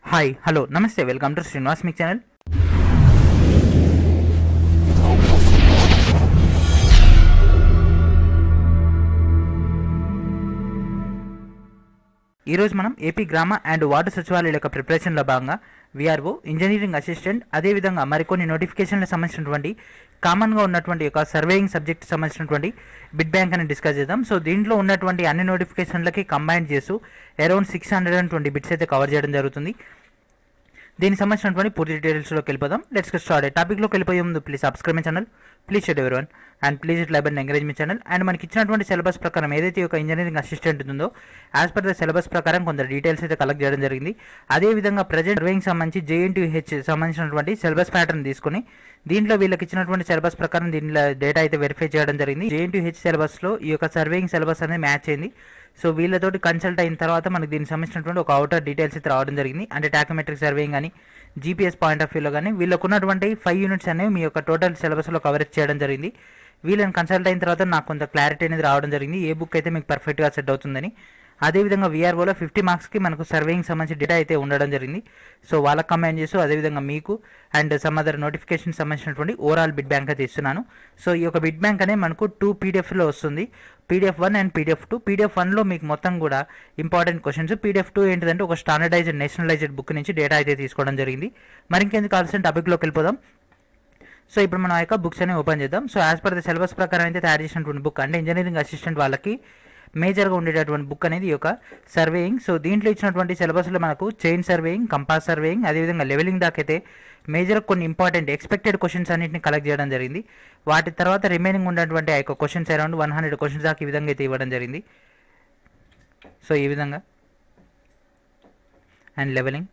hi hello namaste welcome to Srinivas mic channel ఈరోజు మనం AP గ్రామ అండ్ వార్డు సచివాలయాల యొక్క ప్రిపరేషన్లో భాగంగా విఆర్ఓ ఇంజనీరింగ్ అసిస్టెంట్ అదేవిధంగా మరికొన్ని నోటిఫికేషన్లకు సంబంధించినటువంటి కామన్గా ఉన్నటువంటి యొక్క సర్వేయింగ్ సబ్జెక్ట్ సంబంధించినటువంటి బిడ్ బ్యాంక్ అని డిస్కస్ చేద్దాం సో దీంట్లో ఉన్నటువంటి అన్ని నోటిఫికేషన్లకి కంబైన్ చేస్తూ around six hundred and twenty bits అయితే కవర్ చేయడం జరుగుతుంది దీనికి సంబంధించినటువంటి పూర్తి డీటెయిల్స్లోకి వెళ్ళిపోదాం లెట్స్ గెట్ స్టార్ట్ టాపిక్లోకి వెళ్ళిపోయే ముందు please subscribe my channel please share every one and please it like and encourage my channel and మనకి ఇచ్చినటువంటి సిలబస్ ప్రకారం ఏదైతే ఒక ఇంజనీరింగ్ అసిస్టెంట్ ఉందో యాజ్ పర్ ద సిలబస్ ప్రకారం కొంత డీటెయిల్స్ అయితే కలెక్ట్ చేయడం జరిగింది అదేవిధంగా ప్రజెంట్ సర్వేయింగ్ సంబంధించి జేఎన్టీహెచ్ సంబంధించినటువంటి సిలబస్ ప్యాటర్న్ తీసుకొని దీంట్లో వీళ్ళకి ఇచ్చినటువంటి సిలబస్ ప్రకారం దీనిలో డేటా అయితే వెరిఫై చేయడం జరిగింది జేఎన్టీహెచ్ సిలబస్లో ఈ యొక్క సర్వేయింగ్ సిలబస్ అనేది మ్యాచ్ అయింది సో వీళ్ళతోటి కన్సల్ట్ అయిన తర్వాత మనకి దీనికి సంబంధించినటువంటి ఒక అవుటర్ డీటెయిల్స్ అయితే రావడం జరిగింది అంటే టాకోమెట్రిక్ సర్వేయింగ్ కానీ జీపీఎస్ పాయింట్ ఆఫ్ వ్యూలో కానీ వీళ్ళకు ఉన్నటువంటి ఫైవ్ యూనిట్స్ అనేవి మీ యొక్క టోటల్ సిలబస్లో కవరేజ్ చేయడం జరిగింది వీళ్ళని కన్సల్ట్ అయిన తర్వాత నాకు కొంత క్లారిటీ అనేది రావడం జరిగింది ఏ బుక్ అయితే మీకు పర్ఫెక్ట్గా సెట్ అవుతుందని అదేవిధంగా విఆర్ఓలో ఫిఫ్టీ మార్క్స్కి మనకు సర్వేయింగ్ సంబంధించి డేటా అయితే ఉండడం జరిగింది సో వాళ్ళకి కంబైన్ చేస్తూ అదేవిధంగా మీకు అండ్ సమ్ అదర్ నోటిఫికేషన్ సంబంధించినటువంటి ఓవరాల్ బిడ్ బ్యాంక్ అయితే ఇస్తున్నాను సో ఈ యొక్క బిడ్ బ్యాంక్ అనేది మనకు టూ పీడిఎఫ్లో వస్తుంది PDF one and PDF two PDF వన్లో మీకు మొత్తం కూడా ఇంపార్టెంట్ క్వశ్చన్స్ పీడిఎఫ్ టూ ఏంటిదంటే ఒక స్టాండర్డైజ్డ్ నేషనలైజ్డ్ బుక్ నుంచి డేటా అయితే తీసుకోవడం జరిగింది మరి ఇంకెందుకు కావాల్సిన టాపిక్లోకి వెళ్ళిపోదాం సో ఇప్పుడు మనం ఆ యొక్క బుక్స్ అనేవి ఓపెన్ చేద్దాం so as per the syllabus ప్రకారం అయితే తయారు చేసినటువంటి బుక్ అంటే ఇంజనీరింగ్ అసిస్టెంట్ వాళ్ళకి మేజర్గా ఉండేటటువంటి బుక్ అనేది ఈ యొక్క సర్వేయింగ్ సో దీంట్లో ఇచ్చినటువంటి సిలబస్లో మనకు చైన్ సర్వేయింగ్ కంపాస్ సర్వేయింగ్ అదేవిధంగా లెవెలింగ్ దాకైతే మేజర్ కొన్ని ఇంపార్టెంట్ ఎక్స్పెక్టెడ్ క్వశ్చన్స్ అన్నింటిని కలెక్ట్ చేయడం జరిగింది వాటి తర్వాత రిమైనింగ్ ఉన్నటువంటి ఆ యొక్క questions around one hundred questions దాకా ఈ విధంగా అయితే ఇవ్వడం జరిగింది సో ఈ విధంగా and levelling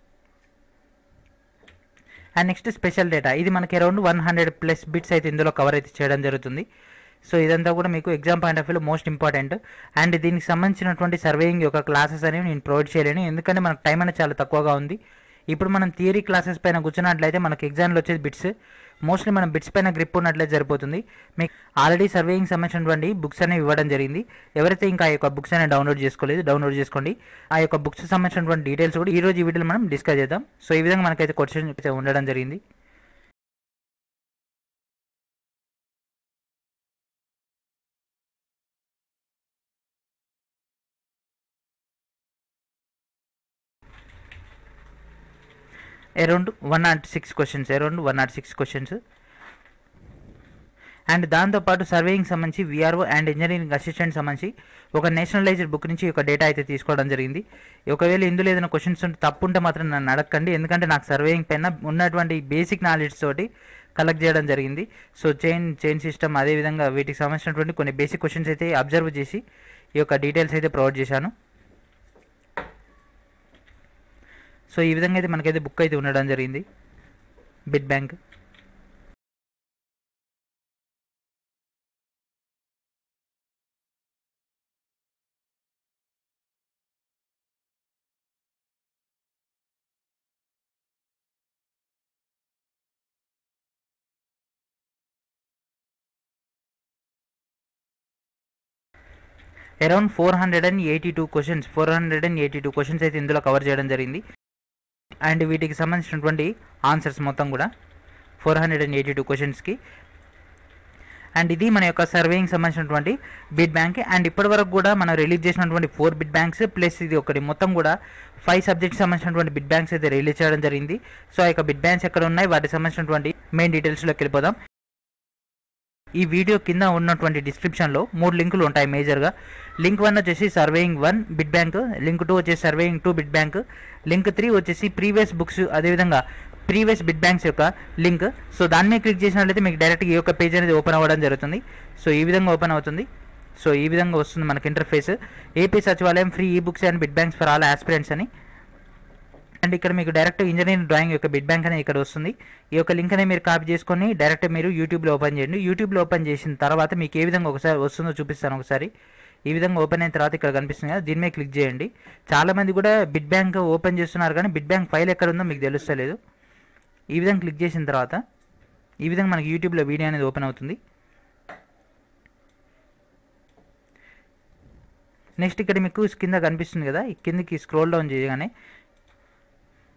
and next special data ఇది మనకి around one hundred plus bits అయితే ఇందులో కవర్ అయితే చేయడం జరుగుతుంది సో ఇదంతా కూడా మీకు ఎగ్జామ్ పాయింట్ ఆఫ్ వ్యూలో మోస్ట్ ఇంపార్టెంట్ అండ్ దీనికి సంబంధించినటువంటి సర్వేయింగ్ యొక్క క్లాసెస్ అనేవి నేను ప్రొవైడ్ చేయలేను ఎందుకంటే మనకు టైం అనేది చాలా తక్కువగా ఉంది ఇప్పుడు మనం థియరీ క్లాసెస్ పైన కూర్చున్నట్లయితే మనకి ఎగ్జామ్లో వచ్చేది బిట్స్ మోస్ట్లీ మనం బిట్స్ పైన గ్రిప్ ఉన్నట్లయితే సరిపోతుంది మీకు ఆల్రెడీ సర్వేయింగ్ సంబంధించినటువంటి బుక్స్ అనేవి ఇవ్వడం జరిగింది ఎవరైతే ఇంకా ఆ యొక్క బుక్స్ అనేవి డౌన్లోడ్ చేసుకోలేదు డౌన్లోడ్ చేసుకోండి ఆ యొక్క బుక్స్ సంబంధించినటువంటి డీటెయిల్స్ కూడా ఈ రోజు ఈ వీడియోలో మనం డిస్కస్ చేద్దాం సో ఈ విధంగా మనకైతే క్వశ్చన్ ఉండడం జరిగింది around one not six questions around one not six questions and దాంతోపాటు సర్వేయింగ్ సంబంధించి విఆర్ఓ అండ్ ఇంజనీరింగ్ అసిస్టెంట్ సంబంధించి ఒక నేషనలైజ్డ్ బుక్ నుంచి ఒక డేటా అయితే తీసుకోవడం జరిగింది ఒకవేళ ఇందులో ఏదైనా క్వశ్చన్స్ ఉంటే తప్పు ఉంటే మాత్రం నన్ను అడగండి ఎందుకంటే నాకు సర్వేయింగ్ పైన ఉన్నటువంటి బేసిక్ నాలెడ్జ్ తోటి కలెక్ట్ చేయడం జరిగింది సో చైన్ చైన్ సిస్టమ్ అదేవిధంగా వీటికి సంబంధించినటువంటి కొన్ని బేసిక్ క్వశ్చన్స్ అయితే అబ్జర్వ్ చేసి ఈ యొక్క డీటెయిల్స్ అయితే ప్రొవైడ్ చేశాను సో ఈ విధంగా అయితే మనకైతే బుక్ అయితే ఉండడం జరిగింది bit bank around four hundred and eighty two questions four hundred and eighty two questions అయితే ఇందులో కవర్ చేయడం జరిగింది అండ్ వీటికి సంబంధించినటువంటి ఆన్సర్స్ మొత్తం కూడా four hundred and eighty two క్వశ్చన్స్కి అండ్ ఇది మన యొక్క సర్వేయింగ్ సంబంధించినటువంటి బిడ్ బ్యాంక్ అండ్ ఇప్పటివరకు కూడా మనం రిలీజ్ చేసినటువంటి ఫోర్ బిడ్ బ్యాంక్స్ ప్లస్ ఇది ఒకటి మొత్తం కూడా ఫైవ్ సబ్జెక్ట్స్ సంబంధించినటువంటి బిడ్ బ్యాంక్స్ అయితే రిలీజ్ చేయడం జరిగింది సో ఆ యొక్క బిడ్ బ్యాంక్స్ ఎక్కడ ఉన్నాయి వాటికి సంబంధించినటువంటి మెయిన్ డీటెయిల్స్లోకి వెళ్ళిపోదాం ఈ వీడియో కింద ఉన్నటువంటి డిస్క్రిప్షన్లో మూడు లింకులు ఉంటాయి మేజర్గా లింక్ వన్ వచ్చేసి surveying one bit bank link two వచ్చేసి surveying two bit bank link three వచ్చేసి ప్రీవియస్ బుక్స్ అదేవిధంగా ప్రీవియస్ బిడ్ బ్యాంక్స్ యొక్క లింక్ సో దాని మీద క్లిక్ చేసినట్లయితే మీకు డైరెక్ట్గా ఈ యొక్క పేజ్ అనేది ఓపెన్ అవ్వడం జరుగుతుంది సో ఈ విధంగా ఓపెన్ అవుతుంది సో ఈ విధంగా వస్తుంది మనకి interface AP Sachivalayam free e books and bit banks for all aspirants అని అండ్ ఇక్కడ మీకు డైరెక్ట్ ఇంజనీరింగ్ డ్రాయింగ్ యొక్క బిడ్ బ్యాంక్ అనేది ఇక్కడ వస్తుంది ఈ యొక్క లింక్ అనేది మీరు కాపీ చేసుకొని డైరెక్ట్ మీరు యూట్యూబ్లో ఓపెన్ చేయండి యూట్యూబ్లో ఓపెన్ చేసిన తర్వాత మీకు ఏ విధంగా ఒకసారి వస్తుందో చూపిస్తాను ఒకసారి ఈ విధంగా ఓపెన్ అయిన తర్వాత ఇక్కడ కనిపిస్తుంది కదా దీని మీద క్లిక్ చేయండి చాలామంది కూడా బిడ్ బ్యాంక్ ఓపెన్ చేస్తున్నారు కానీ బిడ్ బ్యాంక్ ఫైల్ ఎక్కడ ఉందో మీకు తెలుస్తలేదు ఈ విధంగా క్లిక్ చేసిన తర్వాత ఈ విధంగా మనకి యూట్యూబ్లో వీడియో అనేది ఓపెన్ అవుతుంది నెక్స్ట్ ఇక్కడ మీకు కింద కనిపిస్తుంది కదా ఈ కిందకి స్క్రోల్ డౌన్ చేయగానే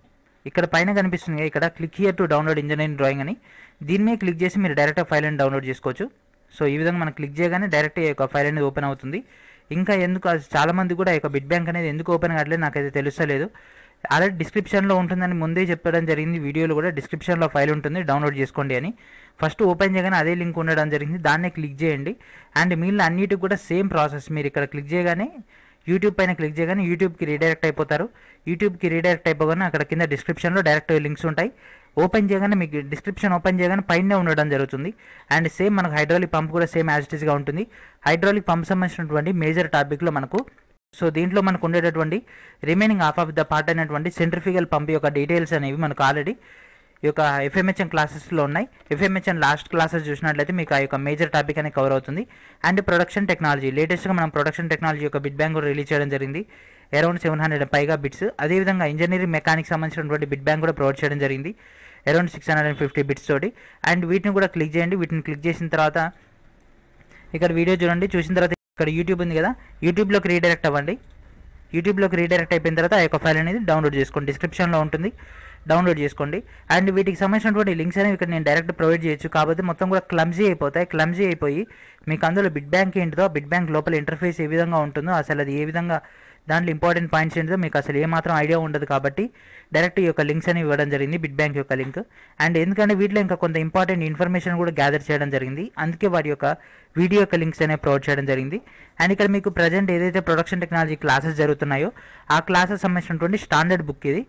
ఇక్కడ పైన కనిపిస్తుంది కదా, ఇక్కడ click here to download engineering drawing అని దీని మీద క్లిక్ చేసి మీరు డైరెక్ట్ ఫైల్ అని డౌన్లోడ్ చేసుకోవచ్చు సో ఈ విధంగా మనం క్లిక్ చేయగానే డైరెక్ట్ ఈ యొక్క ఫైల్ అనేది ఓపెన్ అవుతుంది ఇంకా ఎందుకు అది చాలా మంది కూడా ఈ యొక్క బిట్ బ్యాంక్ అనేది ఎందుకు ఓపెన్ కావట్లేదు నాకైతే తెలుస్తలేదు ఆల్రెడీ డిస్క్రిప్షన్లో ఉంటుందని ముందే చెప్పడం జరిగింది వీడియోలో కూడా డిస్క్రిప్షన్లో ఫైల్ ఉంటుంది డౌన్లోడ్ చేసుకోండి అని ఫస్ట్ ఓపెన్ చేయగానే అదే లింక్ ఉండడం జరిగింది దాన్నే క్లిక్ చేయండి అండ్ మిగిలిన అన్నిటికి కూడా సేమ్ ప్రాసెస్ మీరు ఇక్కడ క్లిక్ చేయగానే యూట్యూబ్ పైన క్లిక్ చేయగానే యూట్యూబ్కి రీడైరెక్ట్ అయిపోతారు యూట్యూబ్కి రీడైరెక్ట్ అయిపోగానే అక్కడ కింద డిస్క్రిప్షన్లో డైరెక్ట్ లింక్స్ ఉంటాయి ఓపెన్ చేయగానే మీకు డిస్క్రిప్షన్ ఓపెన్ చేయగానే పైన ఉండడం జరుగుతుంది అండ్ సేమ్ మనకు హైడ్రాలిక్ పంప్ కూడా సేమ్ యాజ్ ఇట్ ఈస్గా ఉంటుంది హైడ్రాలిక్ పంప్ సంబంధించినటువంటి మేజర్ టాపిక్లో మనకు సో దీంట్లో మనకు ఉండేటటువంటి remaining half of the part అయినటువంటి సెంట్రిఫికల్ పంప్ యొక్క డీటెయిల్స్ అనేవి మనకు ఆల్రెడీ ఈ యొక్క ఎఫ్ఎంహెచ్ఎం క్లాసెస్లో ఉన్నాయి ఎఫ్ఎంహెచ్ఎం లాస్ట్ క్లాసెస్ చూసినట్లయితే మీకు ఆ యొక్క మేజర్ టాపిక్ అనేది కవర్ అవుతుంది అండ్ ప్రొడక్షన్ టెక్నాలజీ లేటెస్ట్గా మనం ప్రొడక్షన్ టెక్నాలజీ యొక్క బిట్ బ్యాంక్ కూడా రిలీజ్ చేయడం జరిగింది అరౌండ్ సెవెన్ హండ్రెడ్ పైగా బిట్స్ అదేవిధంగా ఇంజనీరింగ్ మెకానిక్ సంబంధించినటువంటి బిట్ బ్యాంక్ కూడా ప్రొవైడ్ చేయడం జరిగింది around six hundred and fifty bits తోటి అండ్ వీటిని కూడా క్లిక్ చేయండి వీటిని క్లిక్ చేసిన తర్వాత ఇక్కడ వీడియో చూడండి చూసిన తర్వాత ఇక్కడ యూట్యూబ్ ఉంది కదా యూట్యూబ్లోకి రీడైరెక్ట్ అవ్వండి యూట్యూబ్లోకి రీడైరెక్ట్ అయిపోయిన తర్వాత ఆ యొక్క ఫైల్ అనేది డౌన్లోడ్ చేసుకోండి డిస్క్రిప్షన్లో ఉంటుంది డౌన్లోడ్ చేసుకోండి అండ్ వీటికి సంబంధించినటువంటి లింక్స్ అనేవి ఇక్కడ నేను డైరెక్ట్ ప్రొవైడ్ చేయొచ్చు కాకపోతే మొత్తం కూడా క్లమ్జీ అయిపోతాయి క్లమ్జీ అయిపోయి మీకు అందులో బిట్ బ్యాంక్ ఏంటిదో బిట్ బ్యాంక్ లోపల ఇంటర్ఫేస్ ఏ విధంగా ఉంటుందో అసలు అది ఏ విధంగా దాంట్లో ఇంపార్టెంట్ పాయింట్స్ ఏంటిదో మీకు అసలు ఏమాత్రం ఐడియా ఉండదు కాబట్టి డైరెక్ట్ ఈ యొక్క లింక్స్ అని ఇవ్వడం జరిగింది బిట్ బ్యాంక్ యొక్క లింక్ అండ్ ఎందుకంటే వీటిలో ఇంకా కొంత ఇంపార్టెంట్ ఇన్ఫర్మేషన్ కూడా గ్యాదర్ చేయడం జరిగింది అందుకే వాటి యొక్క వీడియో యొక్క లింక్స్ అనేవి ప్రొవైడ్ చేయడం జరిగింది అండ్ ఇక్కడ మీకు ప్రజెంట్ ఏదైతే ప్రొడక్షన్ టెక్నాలజీ క్లాసెస్ జరుగుతున్నాయో ఆ క్లాసెస్ సంబంధించినటువంటి స్టాండర్డ్ బుక్ ఇది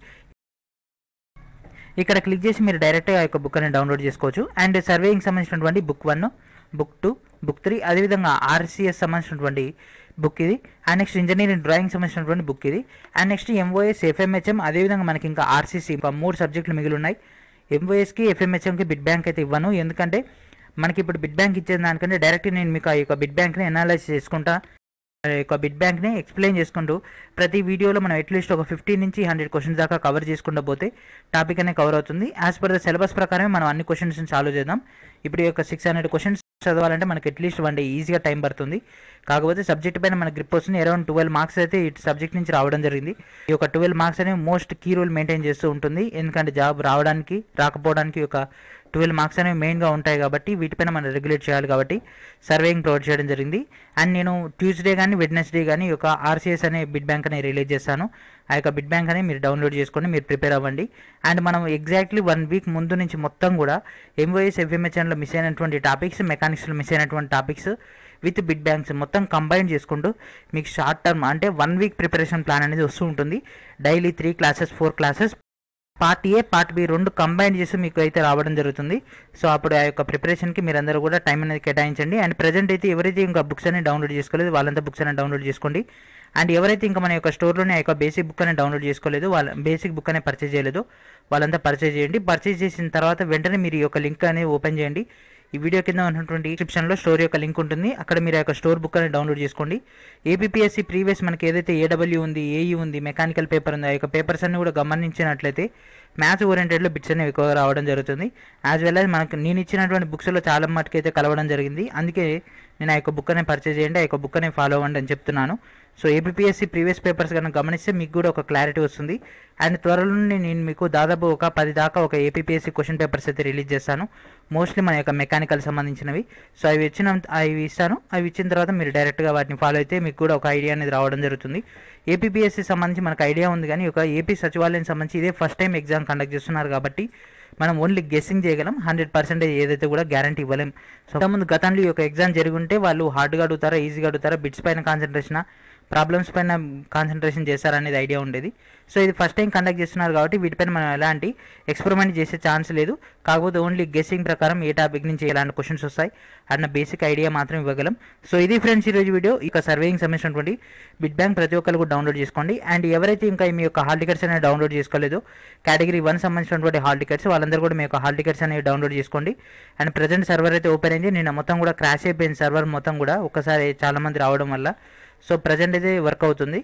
ఇక్కడ క్లిక్ చేసి మీరు డైరెక్ట్గా ఆ యొక్క బుక్ అనేది డౌన్లోడ్ చేసుకోవచ్చు అండ్ సర్వేయింగ్ సంబంధించినటువంటి book one book two book three అదేవిధంగా ఆర్సీఎస్ సంబంధించినటువంటి బుక్ ఇది అండ్ నెక్స్ట్ ఇంజనీరింగ్ డ్రాయింగ్ సంబంధించినటువంటి బుక్ ఇది అండ్ నెక్స్ట్ ఎంఓఎస్ ఎఫ్ఎంహెచ్ఎం అదేవిధంగా మనకి ఇంకా ఆర్సీసీ ఇంకా మూడు సబ్జెక్టులు మిగిలి ఉన్నాయి ఎంఓఎస్కి ఎఫ్ఎంహెచ్ఎంకి బిట్ బ్యాంక్ అయితే ఇవ్వను ఎందుకంటే మనకి ఇప్పుడు బిట్ బ్యాంక్ ఇచ్చే దానికంటే డైరెక్ట్ నేను మీకు ఆ యొక్క బిట్ బ్యాంక్ని ఎనాలైజ్ చేసుకుంటా ఆ యొక్క బిట్ బ్యాంక్ని ఎక్స్ప్లెయిన్ చేసుకుంటూ ప్రతి వీడియోలో మనం అట్లీస్ట్ ఒక ఫిఫ్టీ నుంచి హండ్రెడ్ క్వశ్చన్స్ దాకా కవర్ చేసుకుంటూ పోతే టాపిక్ అనేది కవర్ అవుతుంది యాజ్ పర్ ద సిలబస్ ప్రకారమే మనం అన్ని క్వశ్చన్స్ సాల్వ్ చేద్దాం ఇప్పుడు ఈ యొక్క సిక్స్ హండ్రెడ్ క్వశ్చన్స్ చదవాలంటే మనకి అట్లీస్ట్ వన్ డే ఈజీగా టైం పడుతుంది కాకపోతే సబ్జెక్ట్ పైన మన గ్రిప్ వస్తుంది అరౌండ్ ట్వెల్వ్ మార్క్స్ అయితే ఈ సబ్జెక్ట్ నుంచి రావడం జరిగింది ఈ యొక్క ట్వెల్వ్ మార్క్స్ అనేవి మోస్ట్ కీ రోల్ మెయింటైన్ చేస్తూ ఉంటుంది ఎందుకంటే జాబ్ రావడానికి రాకపోవడానికి ఒక ట్వెల్వ్ మార్క్స్ అనేవి మెయిన్గా ఉంటాయి కాబట్టి వీటిపైన మనం రెగ్యులేట్ చేయాలి కాబట్టి సర్వేయింగ్ ప్రొవైడ్ చేయడం జరిగింది అండ్ నేను ట్యూస్డే కానీ వెడ్నెస్డే కానీ ఈ యొక్క ఆర్సీఎస్ అనే బిట్ బ్యాంక్ అనేది రిలీజ్ చేస్తాను ఆ యొక్క బిట్ బ్యాంక్ అనేది మీరు డౌన్లోడ్ చేసుకొని మీరు ప్రిపేర్ అవ్వండి అండ్ మనం ఎగ్జాక్ట్లీ వన్ వీక్ ముందు నుంచి మొత్తం కూడా ఎంఓఎస్ ఎఫ్ఎంహెచ్ఎన్లో మిస్ అయినటువంటి టాపిక్స్ మెకానిక్స్లో మిస్ అయినటువంటి టాపిక్స్ విత్ బిట్ బ్యాంక్స్ మొత్తం కంబైన్ చేసుకుంటూ మీకు షార్ట్ టర్మ్ అంటే వన్ వీక్ ప్రిపరేషన్ ప్లాన్ అనేది వస్తూ ఉంటుంది daily three classes four classes part A part B రెండు కంబైన్ చేసి మీకు అయితే రావడం జరుగుతుంది సో అప్పుడు ఆ యొక్క ప్రిపరేషన్కి మీరందరూ కూడా టైం అనేది కేటాయించండి అండ్ ప్రజెంట్ అయితే ఎవరైతే ఇంకా బుక్స్ అనేది డౌన్లోడ్ చేసుకోలేదు వాళ్ళంతా బుక్స్ అనేది డౌన్లోడ్ చేసుకోండి అండ్ ఎవరైతే ఇంకా మన యొక్క స్టోర్లోనే ఆ యొక్క బేసిక్ బుక్ అనేది డౌన్లోడ్ చేసుకోలేదు వాళ్ళ బేసిక్ బుక్ అనేది పర్చేజ్ చేయలేదు వాళ్ళంతా పర్చేజ్ చేయండి పర్చేజ్ చేసిన తర్వాత వెంటనే మీరు ఈ యొక్క లింక్ అనేది ఓపెన్ చేయండి ఈ వీడియో కింద ఉన్నటువంటి డిస్క్రిప్షన్లో స్టోర్ యొక్క లింక్ ఉంటుంది అక్కడ మీరు ఆ యొక్క స్టోర్ బుక్ అనేది డౌన్లోడ్ చేసుకోండి ఏపీఎస్సి ప్రీవియస్ మనకి ఏదైతే ఏడబ్ల్యూ ఉంది ఏఈ ఉంది మెకానికల్ పేపర్ ఉంది ఆ యొక్క పేపర్స్ అన్ని కూడా గమనించినట్లయితే మ్యాథ్స్ ఓరియంటెడ్లో బిట్స్ అనేవి ఎక్కువగా రావడం జరుగుతుంది యాజ్ వెల్ యాజ్ మనకు నేను ఇచ్చినటువంటి బుక్స్లో చాలా మటుకు అయితే కలవడం జరిగింది అందుకే నేను ఆ యొక్క బుక్ అనేది పర్చేజ్ చేయండి ఆ యొక్క బుక్ అనేది ఫాలో అవ్వండి అని చెప్తున్నాను సో ఏపీఎస్సి ప్రీవియస్ పేపర్స్ కనుక గమనిస్తే మీకు కూడా ఒక క్లారిటీ వస్తుంది అండ్ త్వరలోనే నేను మీకు దాదాపు ఒక పది దాకా ఒక ఏపీఎస్సి క్వశ్చన్ పేపర్స్ అయితే రిలీజ్ చేస్తాను మోస్ట్లీ మన యొక్క మెకానికల్ సంబంధించినవి సో అవి ఇచ్చిన అవి ఇస్తాను అవి ఇచ్చిన తర్వాత మీరు డైరెక్ట్గా వాటిని ఫాలో అయితే మీకు కూడా ఒక ఐడియా అనేది రావడం జరుగుతుంది ఏపీఎస్సి సంబంధించి మనకు ఐడియా ఉంది కానీ ఒక ఏపీ సచివాలయం సంబంధించి ఇదే ఫస్ట్ టైం ఎగ్జామ్ కండక్ట్ చేస్తున్నారు కాబట్టి మనం ఓన్లీ గెస్సింగ్ చేయగలం హండ్రెడ్ పర్సెంటేజ్ ఏదైతే కూడా గ్యారంటీ ఇవ్వలేం సో ముందు గతంలో ఈ యొక్క ఎగ్జామ్ జరిగి ఉంటే వాళ్ళు హార్డ్గా అడుగుతారా ఈజీగా అడుగుతారా బిట్స్ పైన కాన్సన్ట్రేషన్ ప్రాబ్లమ్స్ పైన కాన్సన్ట్రేషన్ చేస్తారనేది ఐడియా ఉండేది సో ఇది ఫస్ట్ టైం కండక్ట్ చేస్తున్నారు కాబట్టి వీటిపైన మనం ఎలాంటి ఎక్స్పెరిమెంట్ చేసే ఛాన్స్ లేదు కాకపోతే ఓన్లీ గెస్సింగ్ ప్రకారం ఏ టాపిక్ నుంచి ఎలాంటి క్వశ్చన్స్ వస్తాయి అన్న బేసిక్ ఐడియా మాత్రం ఇవ్వగలం సో ఇది ఫ్రెండ్స్ ఈరోజు వీడియో ఇక సర్వేయింగ్ సంబంధించినటువంటి బిట్ బ్యాంక్ ప్రతి ఒక్కరు కూడా డౌన్లోడ్ చేసుకోండి అండ్ ఎవరైతే ఇంకా మీ యొక్క హాల్ టికెట్స్ అనేది డౌన్లోడ్ చేసుకోలేదు కేటగిరీ వన్ సంబంధించినటువంటి హాల్ టికెట్స్ వాళ్ళందరూ కూడా మీ యొక్క హాల్ టికెట్స్ అనేవి డౌన్లోడ్ చేసుకోండి అండ్ ప్రజెంట్ సర్వర్ అయితే ఓపెన్ అయింది నిన్న మొత్తం కూడా క్రాష్ అయిపోయింది సర్వర్ మొత్తం కూడా ఒక్కసారి చాలా మంది రావడం వల్ల సో ప్రజెంట్ అయితే వర్క్ అవుతుంది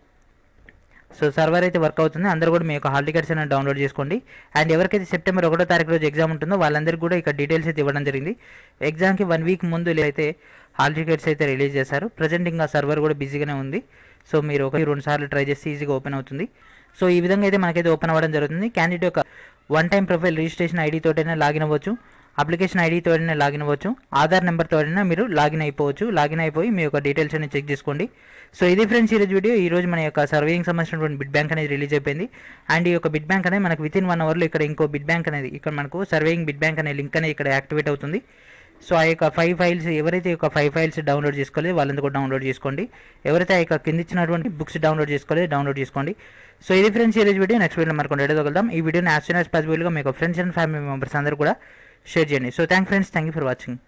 సో సర్వర్ అయితే వర్క్ అవుతుంది అందరూ కూడా మీ యొక్క హాల్ టికెట్స్ అనేది డౌన్లోడ్ చేసుకోండి అండ్ ఎవరికైతే సెప్టెంబర్ ఒకటో తారీఖు రోజు ఎగ్జామ్ ఉంటుందో వాళ్ళందరికీ కూడా ఇక్కడ డీటెయిల్స్ అయితే ఇవ్వడం జరిగింది ఎగ్జామ్కి వన్ వీక్ ముందు అయితే హాల్ టికెట్స్ అయితే రిలీజ్ చేశారు ప్రజెంట్ ఇంకా సర్వర్ కూడా బిజీగానే ఉంది సో మీరు ఒక రెండు సార్లు ట్రై చేస్తే ఈజీగా ఓపెన్ అవుతుంది సో ఈ విధంగా అయితే మనకైతే ఓపెన్ అవ్వడం జరుగుతుంది క్యాండిడేట్ యొక్క one time profile registration ID తోటైనా లాగిన్ అవ్వచ్చు అప్లికేషన్ ఐడి తోడైనా లాగిన్ అవ్వచ్చు ఆధార్ నెంబర్ తోడైనా మీరు లాగిన్ అయిపోవచ్చు లాగిన్ అయిపోయి మీ యొక్క డీటెయిల్స్ అనేది చెక్ చేసుకోండి సో ఇది ఫ్రెండ్స్ ఈరోజు వీడియో ఈ రోజు మన యొక్క సర్వేయింగ్ సంబంధించినటువంటి బిడ్ బ్యాంక్ అనేది రిలీజ్ అయిపోయింది అండ్ ఈ యొక్క బిడ్ బ్యాంక్ అనేది మనకు విత్ ఇన్ వన్ అవర్లో ఇక్కడ ఇంకో బిడ్ బ్యాంక్ అనేది ఇక్కడ మనకు సర్వేయింగ్ బిడ్ బ్యాంక్ అనే లింక్ అనేది ఇక్కడ యాక్టివేట్ అవుతుంది సో ఆ యొక్క ఫైవ్ ఫైల్స్ ఎవరైతే ఈ యొక్క ఫైవ్ ఫైల్స్ డౌన్లోడ్ చేసుకోలేదు వాళ్ళంతా కూడా డౌన్లోడ్ చేసుకోండి ఎవరైతే ఆ యొక్క కింద ఇచ్చినటువంటి బుక్స్ డౌన్లోడ్ చేసుకోలేదు డౌన్లోడ్ చేసుకోండి సో ఇది ఫ్రెండ్స్ ఈ రోజు వీడియో నెక్స్ట్ వీడియో మనకు రెడీ వెళ్దాం ఈ వీడియోని యాజ్ సూన్ యాజ్ పాసిబుల్గా మీకు ఫ్రెండ్స్ అండ్ ఫ్యామిలీ మెంబర్స్ అందరూ కూడా షేర్ చేయండి so thank friends thank you for watching